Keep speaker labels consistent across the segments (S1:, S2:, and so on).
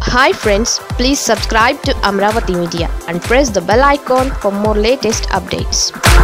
S1: hi friends please subscribe to Amaravati media and press the bell icon for more latest updates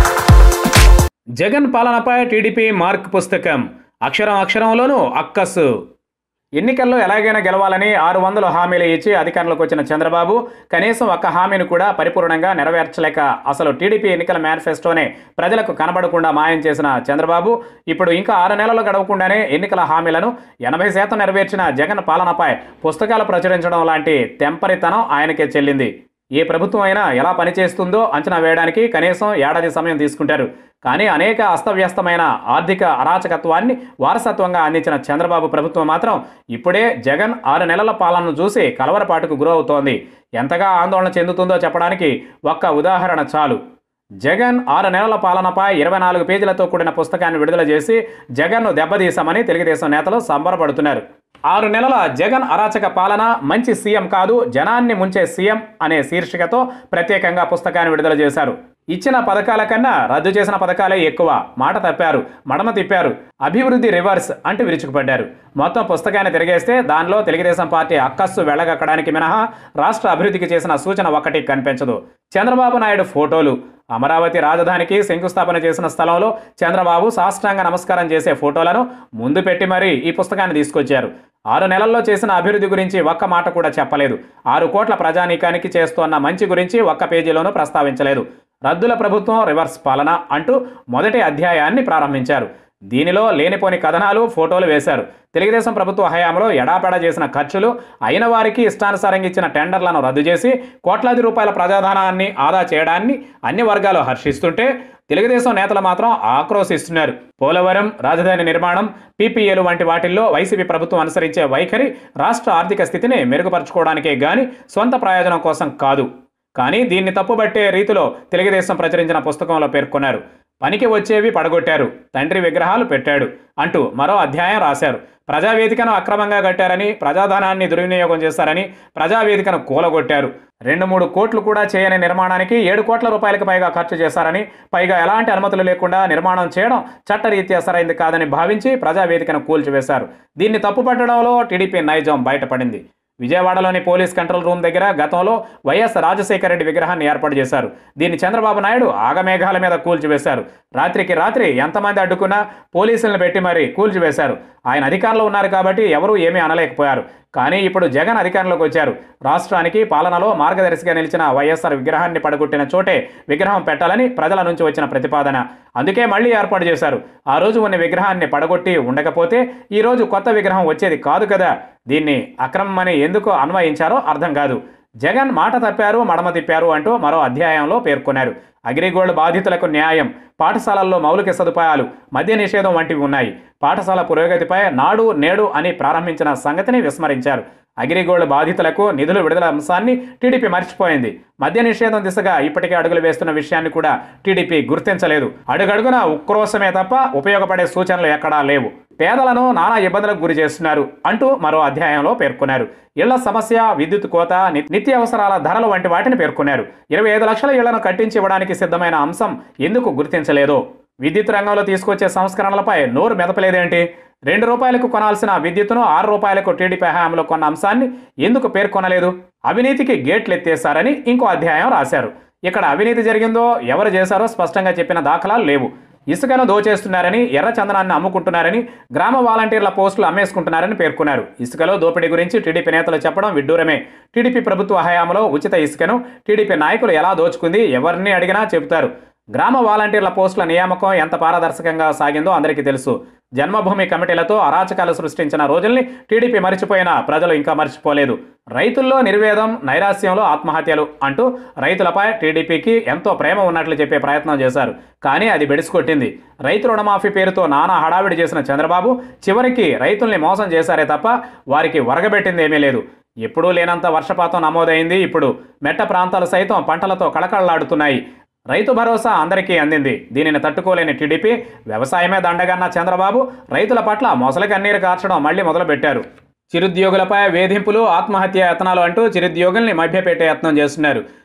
S2: Jagan పాలనపై TDP mark పుస్తకం అక్షరం అక్షరంలోనూ అక్కసు ఎన్నికల్లో ఎలాగైనా గెలవాలని ఆరు వందల హామీలు ఇచ్చి అధికారంలోకి వచ్చిన చంద్రబాబు కనీసం ఒక్క హామీని కూడా పరిపూర్ణంగా నెరవేర్చలేక అసలు టీడీపీ ఎన్నికల మేనిఫెస్టోనే ప్రజలకు కనబడకుండా మాయం చేసిన చంద్రబాబు ఇప్పుడు ఇంకా ఆరు నెలలు గడవకుండానే ఎన్నికల హామీలను ఎనభై శాతం నెరవేర్చిన జగన్ పాలనపై పుస్తకాలు ప్రచురించడం లాంటి తెంపరితనం ఆయనకే చెల్లింది ఏ ప్రభుత్వం అయినా ఎలా పనిచేస్తుందో అంచనా వేయడానికి కనీసం ఏడాది సమయం తీసుకుంటారు కానీ అనేక అస్తవ్యస్తమైన ఆర్థిక అరాచకత్వాన్ని వారసత్వంగా అందించిన చంద్రబాబు ప్రభుత్వం మాత్రం ఇప్పుడే జగన్ ఆరు నెలల పాలనను చూసి కలవరపాటుకు గురవుతోంది ఎంతగా ఆందోళన చెందుతుందో చెప్పడానికి ఒక్క ఉదాహరణ చాలు జగన్ ఆరు నెలల పాలనపై ఇరవై నాలుగు పేజీలతో కూడిన పుస్తకాన్ని విడుదల చేసి జగన్ను దెబ్బతీశామని తెలుగుదేశం నేతలు సంబరపడుతున్నారు ఆరు నెలల జగన్ అరాచక పాలన మంచి సీఎం కాదు జనాన్ని ముంచే సీఎం అనే శీర్షికతో ప్రత్యేకంగా పుస్తకాన్ని విడుదల చేశారు ఇచ్చిన పథకాల కన్నా రద్దు చేసిన పథకాలే ఎక్కువ మాట తప్పారు మడమ తిప్పారు అభివృద్ధి రివర్స్ అంటూ విరుచుకుపడ్డారు మొత్తం పుస్తకాన్ని తిరిగేస్తే దానిలో తెలుగుదేశం పార్టీ అక్కస్సు వెళ్ళగక్కడానికి మినహా రాష్ట్ర అభివృద్ధికి చేసిన సూచన ఒక్కటి కనిపించదు చంద్రబాబు నాయుడు ఫోటోలు అమరావతి రాజధానికి శంకుస్థాపన చేసిన స్థలంలో చంద్రబాబు సాష్టాంగ నమస్కారం చేసే ఫోటోలను ముందు పెట్టి మరీ ఈ పుస్తకాన్ని తీసుకొచ్చారు ఆరు నెలల్లో చేసిన అభివృద్ధి గురించి ఒక్క మాట కూడా చెప్పలేదు ఆరు కోట్ల ప్రజానీకానికి చేస్తోన్న మంచి గురించి ఒక్క పేజీలోనూ ప్రస్తావించలేదు రద్దుల ప్రభుత్వం రివర్స్ పాలన అంటూ మొదటి అధ్యాయాన్ని ప్రారంభించారు దీనిలో లేనిపోని కథనాలు ఫోటోలు వేశారు తెలుగుదేశం ప్రభుత్వ హయాంలో ఎడాపెడా చేసిన ఖర్చులు అయిన వారికి ఇష్టానుసారంగా ఇచ్చిన టెండర్లను రద్దు చేసి కోట్లాది రూపాయల ప్రజాధనాన్ని ఆదా చేయడాన్ని అన్ని వర్గాలు హర్షిస్తుంటే తెలుగుదేశం నేతలు మాత్రం ఆక్రోశిస్తున్నారు పోలవరం రాజధాని నిర్మాణం పీపీఏలు వంటి వాటిల్లో వైసీపీ ప్రభుత్వం అనుసరించే వైఖరి రాష్ట్ర ఆర్థిక స్థితిని మెరుగుపరచుకోవడానికే గాని సొంత ప్రయోజనం కోసం కాదు కానీ దీన్ని తప్పుబట్టే రీతిలో తెలుగుదేశం ప్రచురించిన పుస్తకంలో పేర్కొన్నారు పనికి వచ్చేవి పడగొట్టారు తండ్రి విగ్రహాలు పెట్టాడు అంటూ మరో అధ్యాయం రాశారు ప్రజావేదికను అక్రమంగా కట్టారని ప్రజాధనాన్ని దుర్వినియోగం చేశారని ప్రజావేదికను కూలగొట్టారు రెండు మూడు కోట్లు కూడా చేయని నిర్మాణానికి ఏడు కోట్ల రూపాయలకు పైగా ఖర్చు చేశారని పైగా ఎలాంటి అనుమతులు లేకుండా నిర్మాణం చేయడం చట్టరీత్యా సరైంది కాదని భావించి ప్రజావేదికను కూల్చివేశారు దీన్ని తప్పుపట్టడంలో టీడీపీ నైజం బయటపడింది విజయవాడలోని పోలీస్ కంట్రోల్ రూమ్ దగ్గర గతంలో వైఎస్ రాజశేఖర రెడ్డి విగ్రహాన్ని ఏర్పాటు చేశారు దీన్ని చంద్రబాబు నాయుడు ఆగమేఘాల మీద కూల్చివేశారు రాత్రికి రాత్రి ఎంతమంది అడ్డుకున్నా పోలీసులను పెట్టి మరీ కూల్చివేశారు ఆయన అధికారంలో ఉన్నారు కాబట్టి ఎవరూ ఏమీ అనలేకపోయారు కానీ ఇప్పుడు జగన్ అధికారంలోకి వచ్చారు రాష్ట్రానికి పాలనలో మార్గదర్శిగా నిలిచిన వైఎస్ఆర్ విగ్రహాన్ని పడగొట్టిన చోటే విగ్రహం పెట్టాలని ప్రజల నుంచి వచ్చిన ప్రతిపాదన అందుకే మళ్ళీ ఏర్పాటు చేశారు ఆ రోజు ఉన్న విగ్రహాన్ని పడగొట్టి ఉండకపోతే ఈ రోజు కొత్త విగ్రహం వచ్చేది కాదు కదా దీన్ని అక్రమమని ఎందుకు అన్వయించారో అర్థం కాదు జగన్ మాట తప్పారు మడమ తిప్పారు అంటూ మరో అధ్యాయంలో పేర్కొన్నారు అగ్రిగోల్డ్ బాధితులకు న్యాయం పాఠశాలల్లో మౌలిక సదుపాయాలు మద్య నిషేధం వంటివి ఉన్నాయి పాఠశాల పురోగతిపై నాడు నేడు అని ప్రారంభించిన సంగతిని విస్మరించారు అగ్రిగోల్డ్ బాధితులకు నిధులు విడుదల అంశాన్ని టీడీపీ మర్చిపోయింది మద్య నిషేధం దిశగా ఇప్పటికే అడుగులు వేస్తున్న విషయాన్ని కూడా టీడీపీ గుర్తించలేదు అడుగడుగున ఉక్రోషమే తప్ప ఉపయోగపడే సూచనలు ఎక్కడా లేవు పేదలను నానా ఇబ్బందులకు గురి చేస్తున్నారు అంటూ మరో అధ్యాయంలో పేర్కొన్నారు ఇళ్ల సమస్య విద్యుత్ కోత ని- నిత్యావసరాల ధరలు వంటి వాటిని పేర్కొన్నారు ఇరవై ఐదు లక్షల ఇళ్లను కట్టించి ఇవ్వడానికి సిద్ధమైన అంశం ఎందుకు గుర్తించలేదో విద్యుత్ రంగంలో తీసుకొచ్చే సంస్కరణలపై నోరు మెదపలేదేంటి రెండు రూపాయలకు కొనాల్సిన విద్యుత్తును ఆరు రూపాయలకు టీడీపీ హయాంలో కొన్న అంశాన్ని ఎందుకు పేర్కొనలేదు అవినీతికి గేట్లు ఎత్తేశారని ఇంకో అధ్యాయం రాశారు ఇక్కడ అవినీతి జరిగిందో ఎవరు చేశారో స్పష్టంగా చెప్పిన దాఖలాలు లేవు ఇసుకను దోచేస్తున్నారని ఎర్ర చందనాన్ని అమ్ముకుంటున్నారని గ్రామ వాలంటీర్ల పోస్టులు అమ్మేసుకుంటున్నారని పేర్కొన్నారు ఇసుకలో దోపిడీ గురించి టీడీపీ నేతలు చెప్పడం విడ్డూరమే టీడీపీ ప్రభుత్వ హయాంలో ఉచిత ఇసుకను టీడీపీ నాయకులు ఎలా దోచుకుంది ఎవరిని అడిగినా చెబుతారు గ్రామ వాలంటీర్ల పోస్టుల నియామకం ఎంత పారదర్శకంగా సాగిందో అందరికీ తెలుసు జన్మభూమి కమిటీలతో అరాచకాలు సృష్టించిన రోజుల్ని టీడీపీ మర్చిపోయినా ప్రజలు ఇంకా మర్చిపోలేదు రైతుల్లో నిర్వేదం నైరాస్యంలో ఆత్మహత్యలు అంటూ రైతులపై టీడీపీకి ఎంతో ప్రేమ ఉన్నట్లు చెప్పే ప్రయత్నం చేశారు కానీ అది బెడిసికొట్టింది రైతు రుణమాఫీ పేరుతో నానా హడావిడి చేసిన చంద్రబాబు చివరికి రైతుల్ని మోసం చేశారే తప్ప వారికి వరగబెట్టింది ఏమీ లేదు ఎప్పుడూ లేనంత వర్షపాతం నమోదైంది ఇప్పుడు మెట్ట ప్రాంతాలు సైతం పంటలతో కళకళలాడుతున్నాయి రైతు భరోసా అందరికీ అందింది దీనిని తట్టుకోలేని టీడీపీ వ్యవసాయమే దండగన్న చంద్రబాబు రైతుల పట్ల మొసలి కన్నీరు కార్చడం మళ్లీ మొదలుపెట్టారు చిరుద్యోగులపై వేధింపులు ఆత్మహత్య యత్నాలు అంటూ చిరుద్యోగుల్ని మభ్యపెట్టే యత్నం చేస్తున్నారు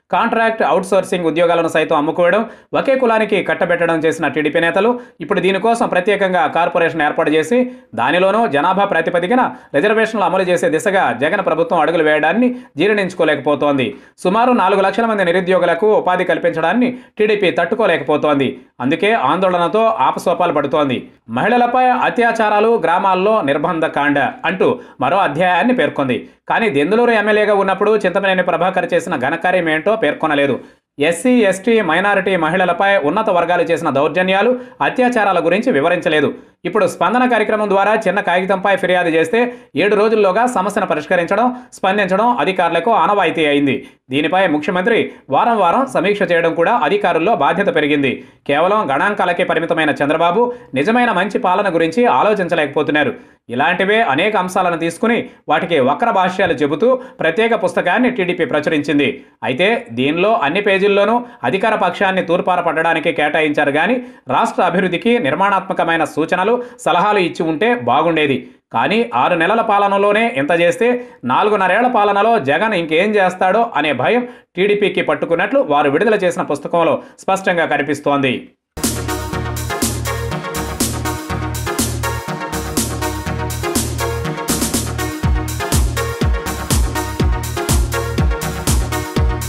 S2: కాంట్రాక్ట్ అవుట్సోర్సింగ్ ఉద్యోగాలను సైతం అమ్ముకోవడం ఒకే కులానికి కట్టబెట్టడం చేసిన టీడీపీ నేతలు ఇప్పుడు దీనికోసం ప్రత్యేకంగా కార్పొరేషన్ ఏర్పాటు చేసి దానిలోనూ జనాభా ప్రాతిపదికన రిజర్వేషన్లు అమలు చేసే దిశగా జగన్ ప్రభుత్వం అడుగులు వేయడాన్ని జీర్ణించుకోలేకపోతోంది సుమారు నాలుగు లక్షల మంది నిరుద్యోగులకు ఉపాధి కల్పించడాన్ని టీడీపీ తట్టుకోలేకపోతోంది అందుకే ఆందోళనతో ఆపసోపాలు పడుతోంది మహిళలపై అత్యాచారాలు గ్రామాల్లో నిర్బంధ కాండ అంటూ మరో అధ్యాయాన్ని పేర్కొంది కానీ దెందులూరు ఎమ్మెల్యేగా ఉన్నప్పుడు చింతమనేని ప్రభాకర్ చేసిన ఘనకార్యం ఏంటో పేర్కొనలేదు ఎస్సీ ఎస్టీ మైనారిటీ మహిళలపై ఉన్నత వర్గాలు చేసిన దౌర్జన్యాలు అత్యాచారాల గురించి వివరించలేదు ఇప్పుడు స్పందన కార్యక్రమం ద్వారా చిన్న కాగితంపై ఫిర్యాదు చేస్తే ఏడు రోజుల్లోగా సమస్యను పరిష్కరించడం స్పందించడం అధికారులకు ఆనవాయితీ అయింది దీనిపై ముఖ్యమంత్రి వారం వారం సమీక్ష చేయడం కూడా అధికారుల్లో బాధ్యత పెరిగింది కేవలం గణాంకాలకే పరిమితమైన చంద్రబాబు నిజమైన మంచి పాలన గురించి ఆలోచించలేకపోతున్నారు ఇలాంటివే అనేక అంశాలను తీసుకుని వాటికి వక్ర భాష్యాలు చెబుతూ ప్రత్యేక పుస్తకాన్ని టీడీపీ ప్రచురించింది అయితే దీనిలో అన్ని పేజీల్లోనూ అధికార పక్షాన్ని తూర్పార పట్టడానికి కేటాయించారు కానీ రాష్ట్ర అభివృద్ధికి నిర్మాణాత్మకమైన సూచనలు సలహాలు ఇచ్చి ఉంటే బాగుండేది కానీ ఆరు నెలల పాలనలోనే ఇంత చేస్తే నాలుగున్నరేళ్ల పాలనలో జగన్ ఇంకేం చేస్తాడో అనే భయం టీడీపీకి పట్టుకున్నట్లు వారు విడుదల చేసిన పుస్తకంలో స్పష్టంగా కనిపిస్తోంది